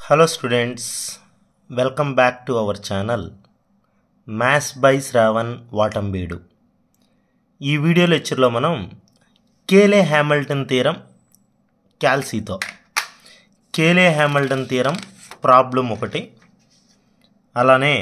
hello students welcome back to our channel maths by Shravan వాటంబేడు ఈ video లెక్చర్లో మనం కేలే హ్యామిల్టన్ తీరం క్యాల్సీతో కేలే హ్యామిల్టన్ తీరం ప్రాబ్లం ఒకటి అలానే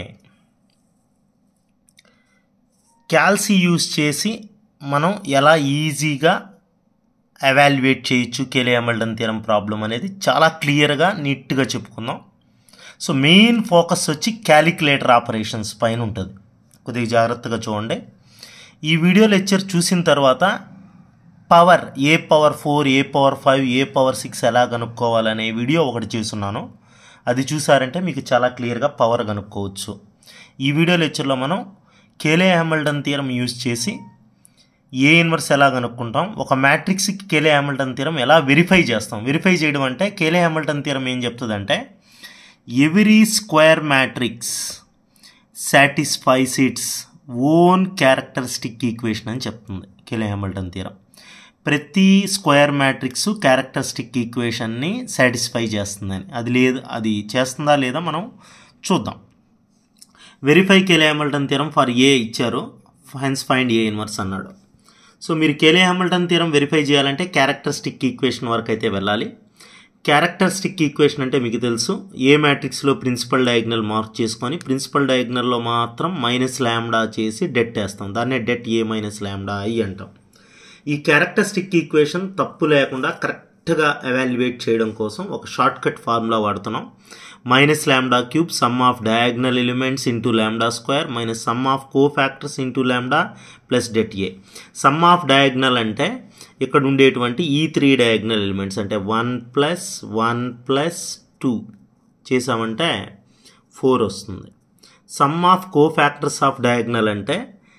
క్యాల్సీ యూజ్ చేసి మనం ఎలా ఈజీగా ఎవాల్యుయేట్ చేయొచ్చు కేలే హ్యామిల్టన్ థియరం ప్రాబ్లం అనేది చాలా క్లియర్గా నీట్గా చెప్పుకుందాం సో మెయిన్ ఫోకస్ వచ్చి క్యాలిక్యులేటర్ ఆపరేషన్స్ పైన ఉంటుంది కొద్దిగా జాగ్రత్తగా చూడండి ఈ వీడియో లెక్చర్ చూసిన తర్వాత power A power four A power five A power six ఎలా కనుక్కోవాలనే వీడియో ఒకటి చూస్తున్నాను అది చూసారంటే మీకు చాలా క్లియర్గా పవర్ కనుక్కోవచ్చు ఈ వీడియో లెక్చర్లో మనం కేలే హ్యామిల్టన్ థియరం యూజ్ చేసి ఏ ఇన్వర్స్ ఎలా కనుక్కుంటాం ఒక మ్యాట్రిక్స్కి కేలే హ్యామిల్టన్ థియరం ఎలా వెరిఫై చేస్తాం వెరిఫై చేయడం అంటే కేలే హ్యామిల్టన్ థియరం ఏం చెప్తుందంటే every square matrix satisfies its own characteristic equation అని చెప్తుంది కేలే హ్యామిల్టన్ థియరం ప్రతి స్క్వేర్ మ్యాట్రిక్స్ క్యారెక్టరిస్టిక్ ఈక్వేషన్ని సాటిస్ఫై చేస్తుందని అది లేదు అది చేస్తుందా లేదా మనం చూద్దాం verify Cayley Hamilton theorem for A ఇచ్చారు హెన్స్ ఫైండ్ ఏ ఇన్వర్స్ అన్నాడు సో మీరు కేలే హ్యామిల్టన్ థియరం వెరిఫై చేయాలంటే క్యారెక్టరిస్టిక్ ఈక్వేషన్ వరకు అయితే వెళ్ళాలి క్యారెక్టరిస్టిక్ ఈక్వేషన్ అంటే మీకు తెలుసు ఏ మ్యాట్రిక్స్లో ప్రిన్సిపల్ డయాగ్నల్ మార్క్ చేసుకొని ప్రిన్సిపల్ డయాగ్నల్లో మాత్రం మైనస్ ల్యాండా చేసి డెట్ వేస్తాం దాన్నే det A minus lambda I అంటాం ఈ క్యారెక్టరిస్టిక్ ఈక్వేషన్ తప్పు లేకుండా కరెక్ట్గా ఎవాల్యుయేట్ చేయడం కోసం ఒక షార్ట్ కట్ ఫార్ములా వాడుతున్నాం minus lambda cube sum of diagonal elements into lambda square minus sum of cofactors into lambda plus det A sum of diagonal అంటే ఇక్కడ ఉండేటువంటి ఈ త్రీ డయాగ్నల్ ఎలిమెంట్స్ అంటే one plus one plus two చేసామంటే four వస్తుంది sum of cofactors of diagonal అంటే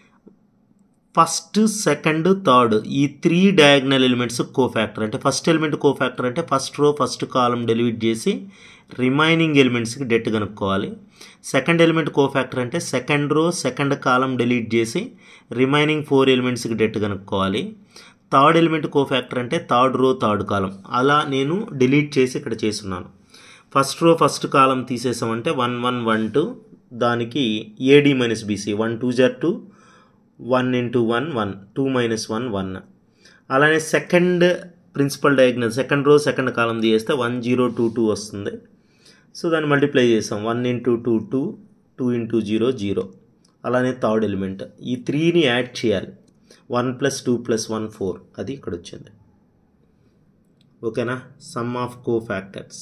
first second third ఈ three diagonal elements cofactor అంటే ఫస్ట్ ఎలిమెంట్ కో ఫ్యాక్టర్ అంటే first row first column delete చేసి remaining ఎలిమెంట్స్కి det కనుక్కోవాలి second element cofactor అంటే second row second column delete చేసి remaining four ఎలిమెంట్స్కి డెట్ కనుక్కోవాలి థర్డ్ ఎలిమెంట్ కో ఫ్యాక్టర్ అంటే థర్డ్ రో థర్డ్ కాలం అలా నేను డిలీట్ చేసి ఇక్కడ చేస్తున్నాను ఫస్ట్ రో ఫస్ట్ కాలం తీసేసామంటే వన్ వన్ వన్ టూ దానికి AD minus BC one two జర్ two one into one one two minus one one అలానే second principal diagonal second row second column తీసేస్తే వన్ జీరో టూ టూ వస్తుంది so దాన్ని multiply చేసాం one into two two two into zero zero అలానే third element ఈ త్రీని add చేయాలి one plus two plus one four అది ఇక్కడ వచ్చింది ఓకేనా సమ్ ఆఫ్ కో ఫ్యాక్టర్స్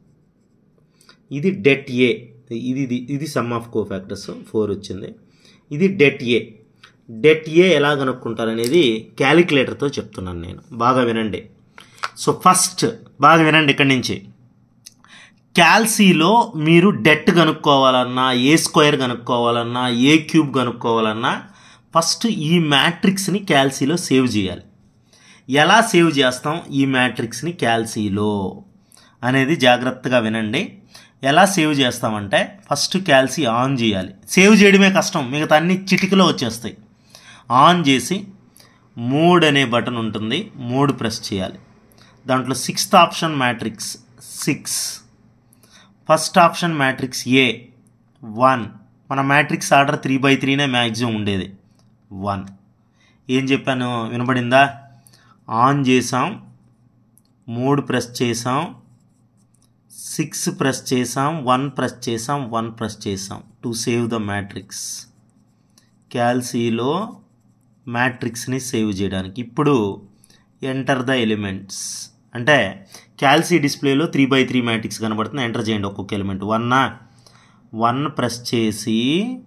ఇది డెట్ ఏ ఇది ఇది ఇది sum of cofactors four వచ్చింది ఇది డెట్ ఏ డెట్ ఏ ఎలా కనుక్కుంటారనేది క్యాలిక్యులేటర్తో చెప్తున్నాను నేను బాగా వినండి సో ఫస్ట్ బాగా వినండి ఇక్కడి నుంచి క్యాల్సీలో మీరు డెట్ కనుక్కోవాలన్నా ఏ స్క్వేర్ కనుక్కోవాలన్నా ఏ క్యూబ్ కనుక్కోవాలన్నా ఫస్ట్ ఈ మ్యాట్రిక్స్ని క్యాల్సీలో సేవ్ చేయాలి ఎలా సేవ్ చేస్తాం ఈ మ్యాట్రిక్స్ని క్యాల్సీలో అనేది జాగ్రత్తగా వినండి ఎలా సేవ్ చేస్తామంటే ఫస్ట్ క్యాల్సీ ఆన్ చేయాలి సేవ్ చేయడమే కష్టం మిగతా అన్ని చిటికలో వచ్చేస్తాయి ఆన్ చేసి మోడ్ అనే బటన్ ఉంటుంది మోడ్ ప్రెస్ చేయాలి దాంట్లో sixth option matrix six first option matrix A one మన మ్యాట్రిక్స్ ఆర్డర్ త్రీ బై త్రీనే మ్యాక్సిమం ఉండేది వన్ ఏం చెప్పాను వినబడిందా ఆన్ చేసాం మోడ్ ప్రెస్ చేసాం సిక్స్ ప్రెస్ చేసాం వన్ ప్రెస్ చేసాం వన్ ప్రెస్ చేసాం టు సేవ్ ద మ్యాట్రిక్స్ క్యాల్సీలో మ్యాట్రిక్స్ని సేవ్ చేయడానికి ఇప్పుడు ఎంటర్ ద ఎలిమెంట్స్ అంటే క్యాల్సీ డిస్ప్లేలో త్రీ బై త్రీ మ్యాట్రిక్స్ కనబడుతుంది ఎంటర్ చేయండి ఒక్కొక్క ఎలిమెంట్ వన్నా వన్ ప్రెస్ చేసి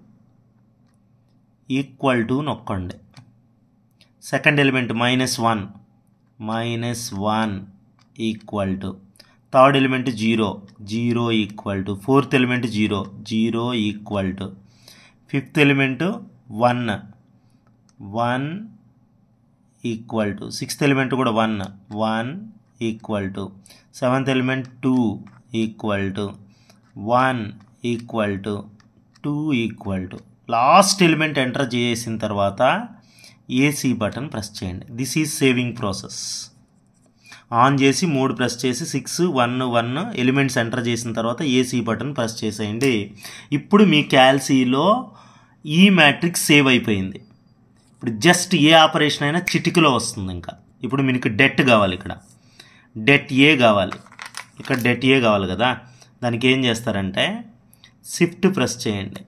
ఈక్వల్ టు నొక్కండి second element minus one minus one equal to third element zero zero equal to fourth element zero zero equal to fifth element one one equal to sixth element కూడా one one equal to seventh element two equal to one equal to two equal to last element enter చేసిన తర్వాత AC button press చేయండి this is saving process on చేసి మూడు press చేసి six one one elements enter చేసిన తర్వాత AC button press చేసేయండి ఇప్పుడు మీ క్యాల్సీలో ఈ మ్యాట్రిక్స్ సేవ్ అయిపోయింది ఇప్పుడు జస్ట్ ఏ ఆపరేషన్ అయినా చిటికలో వస్తుంది ఇంకా ఇప్పుడు మీకు డెట్ కావాలి ఇక్కడ డెట్ ఏ కావాలి ఇక్కడ డెట్ ఏ కావాలి కదా దానికి ఏం చేస్తారంటే షిఫ్ట్ ప్రెస్ చేయండి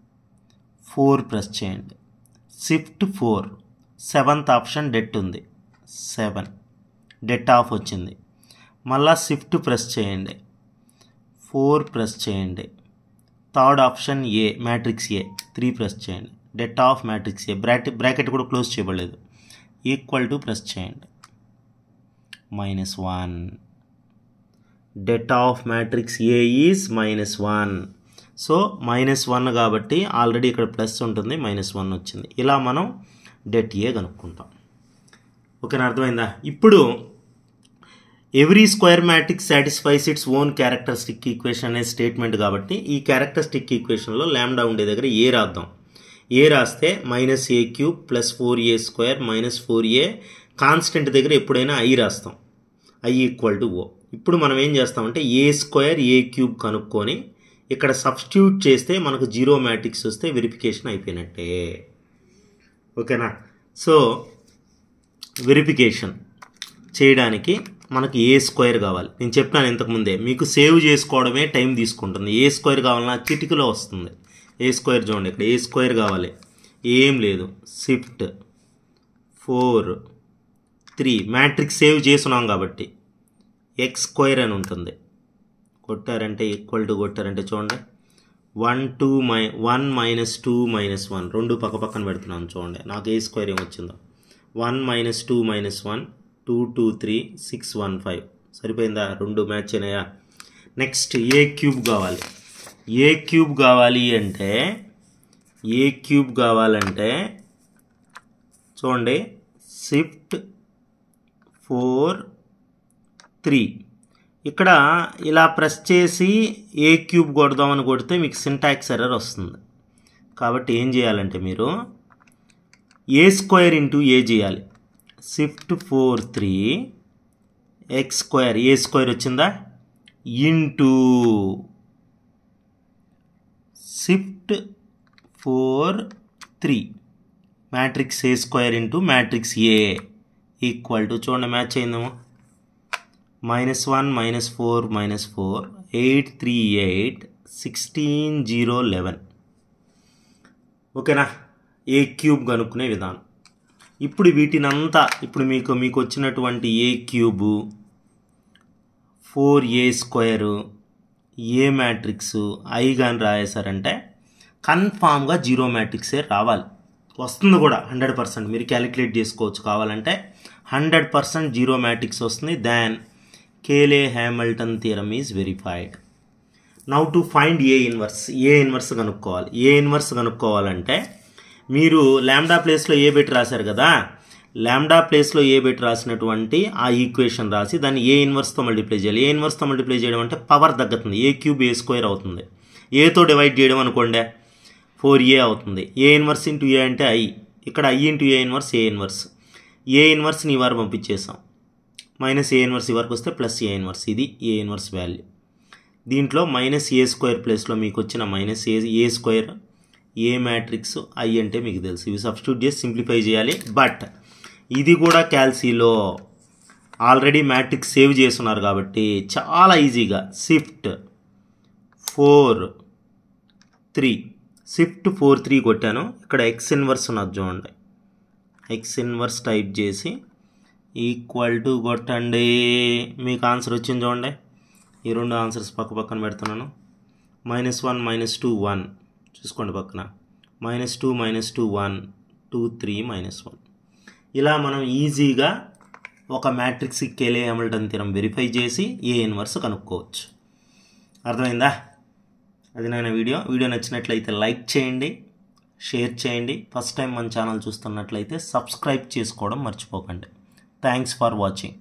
ఫోర్ ప్రెస్ చేయండి shift four seventh option det ఉంది సెవెన్ డెట్ ఆఫ్ వచ్చింది మళ్ళా షిఫ్ట్ ప్రెస్ చేయండి ఫోర్ ప్రెస్ చేయండి third option A matrix A three press చేయండి det of matrix A bracket bracket కూడా క్లోజ్ చేయబడలేదు ఈక్వల్ టు ప్రెస్ చేయండి minus one det of matrix A is minus one so minus one కాబట్టి already ఇక్కడ plus ఉంటుంది minus one వచ్చింది ఇలా మనం డెట్ ఏ కనుక్కుంటాం ఓకేనా అర్థమైందా ఇప్పుడు every square matrix satisfies its own characteristic equation అనే స్టేట్మెంట్ కాబట్టి ఈ క్యారెక్టరిస్టిక్ ఈక్వేషన్లో ల్యాండా ఉండే దగ్గర ఏ రాద్దాం ఏ రాస్తే minus A cube plus four A square minus four A constant దగ్గర ఎప్పుడైనా ఐ రాస్తాం ఐ ఈక్వల్ టు ఓ ఇప్పుడు మనం ఏం చేస్తామంటే ఏ స్క్వేర్ ఏ క్యూబ్ కనుక్కొని ఇక్కడ సబ్స్టిట్యూట్ చేస్తే మనకు జీరో మ్యాట్రిక్స్ వస్తే వెరిఫికేషన్ అయిపోయినట్టే ఓకేనా సో వెరిఫికేషన్ చేయడానికి మనకు ఏ స్క్వేర్ కావాలి నేను చెప్పాను ఇంతకుముందే మీకు సేవ్ చేసుకోవడమే టైం తీసుకుంటుంది ఏ స్క్వేర్ కావాలన్నా చిటికలో వస్తుంది ఏ స్క్వేర్ చూడండి ఇక్కడ ఏ స్క్వేర్ కావాలి ఏం లేదు shift four three matrix save చేస్తున్నాం కాబట్టి ఎక్స్ స్క్వేర్ అని ఉంటుంది కొట్టారంటే ఈక్వల్ టు కొట్టారంటే చూడండి వన్ టూ మై one minus two minus one రెండు పక్క పక్కన పెడుతున్నాను చూడండి నాకు ఏ స్క్వేర్ ఏమొచ్చిందో one minus two minus one two two three six one five సరిపోయిందా రెండు మ్యాచ్ అయినాయా నెక్స్ట్ ఏ క్యూబ్ కావాలి ఏ క్యూబ్ కావాలి అంటే ఏ క్యూబ్ కావాలంటే చూడండి షిఫ్ట్ ఫోర్ త్రీ ఇక్కడ ఇలా ప్రెస్ చేసి ఏ క్యూబ్ కొడదామని కొడితే మీకు సింటాక్స్ ఎర్రర్ వస్తుంది కాబట్టి ఏం చేయాలంటే మీరు ఏ స్క్వేర్ ఇంటూ ఏ చేయాలి shift four three X square A square వచ్చిందా into shift four three matrix A square into matrix A equal to చూడండి మ్యాచ్ అయిందేమో minus one minus four minus four eight three eight sixteen zero eleven ఓకేనా A cube కనుక్కునే విధానం ఇప్పుడు వీటినంతా ఇప్పుడు మీకు మీకు వచ్చినటువంటి A cube four A square A matrix I కానీ రాయేశారంటే కన్ఫామ్గా జీరో మ్యాట్రిక్సే రావాలి వస్తుంది కూడా హండ్రెడ్ పర్సెంట్ మీరు క్యాలిక్యులేట్ చేసుకోవచ్చు కావాలంటే హండ్రెడ్ పర్సెంట్ జీరో మ్యాట్రిక్స్ వస్తుంది then Cayley Hamilton theorem is verified now to find A inverse A inverse కనుక్కోవాలి ఏ ఇన్వర్స్ కనుక్కోవాలంటే మీరు ల్యాండా ప్లేస్లో ఏ బెట్ రాశారు కదా ల్యాండా ప్లేస్లో ఏ బెట్ రాసినటువంటి ఆ ఈక్వేషన్ రాసి దాన్ని ఏ ఇన్వర్స్తో మల్టిప్లై చేయాలి ఏ ఇన్వర్స్తో మల్టిప్లై చేయడం అంటే పవర్ తగ్గుతుంది ఏ క్యూబ్ ఏ స్క్వేర్ అవుతుంది ఏతో డివైడ్ చేయడం అనుకోండి ఫోర్ ఏ అవుతుంది ఏ ఇన్వర్స్ ఇంటూ ఏ అంటే ఐ ఇక్కడ I into A inverse A inverse A ఇన్వర్స్ని ఈ వారు పంపించేసాం మైనస్ ఏ ఇన్వర్స్ ఈ వరకు వస్తే ప్లస్ ఏ ఇన్వర్స్ ఇది ఏ ఇన్వర్స్ వాల్యూ దీంట్లో మైనస్ ఏ స్క్వేర్ ప్లేస్లో మీకు వచ్చిన minus A A square A matrix I అంటే మీకు తెలుసు ఇవి సబ్స్టిట్యూట్ చేసి సింప్లిఫై చేయాలి బట్ ఇది కూడా క్యాల్సీలో ఆల్రెడీ మ్యాట్రిక్స్ సేవ్ చేస్తున్నారు కాబట్టి చాలా ఈజీగా shift four three shift four three కొట్టాను ఇక్కడ ఎక్స్ ఇన్వర్స్ ఉన్నది చూడండి ఎక్స్ ఇన్వర్స్ టైప్ చేసి ఈక్వల్ టు కొట్టండి మీకు ఆన్సర్ వచ్చింది చూడండి ఈ రెండు ఆన్సర్స్ పక్క పక్కన పెడుతున్నాను minus one minus two one చూసుకోండి పక్కన minus two minus two one two three minus one ఇలా మనం ఈజీగా ఒక matrix Cayley Hamilton theorem verify చేసి ఏ ఇన్వర్స్ కనుక్కోవచ్చు అర్థమైందా అది నా వీడియో వీడియో నచ్చినట్లయితే లైక్ చేయండి షేర్ చేయండి ఫస్ట్ టైం మన ఛానల్ చూస్తున్నట్లయితే సబ్స్క్రైబ్ చేసుకోవడం మర్చిపోకండి థ్యాంక్స్ ఫర్ వాచింగ్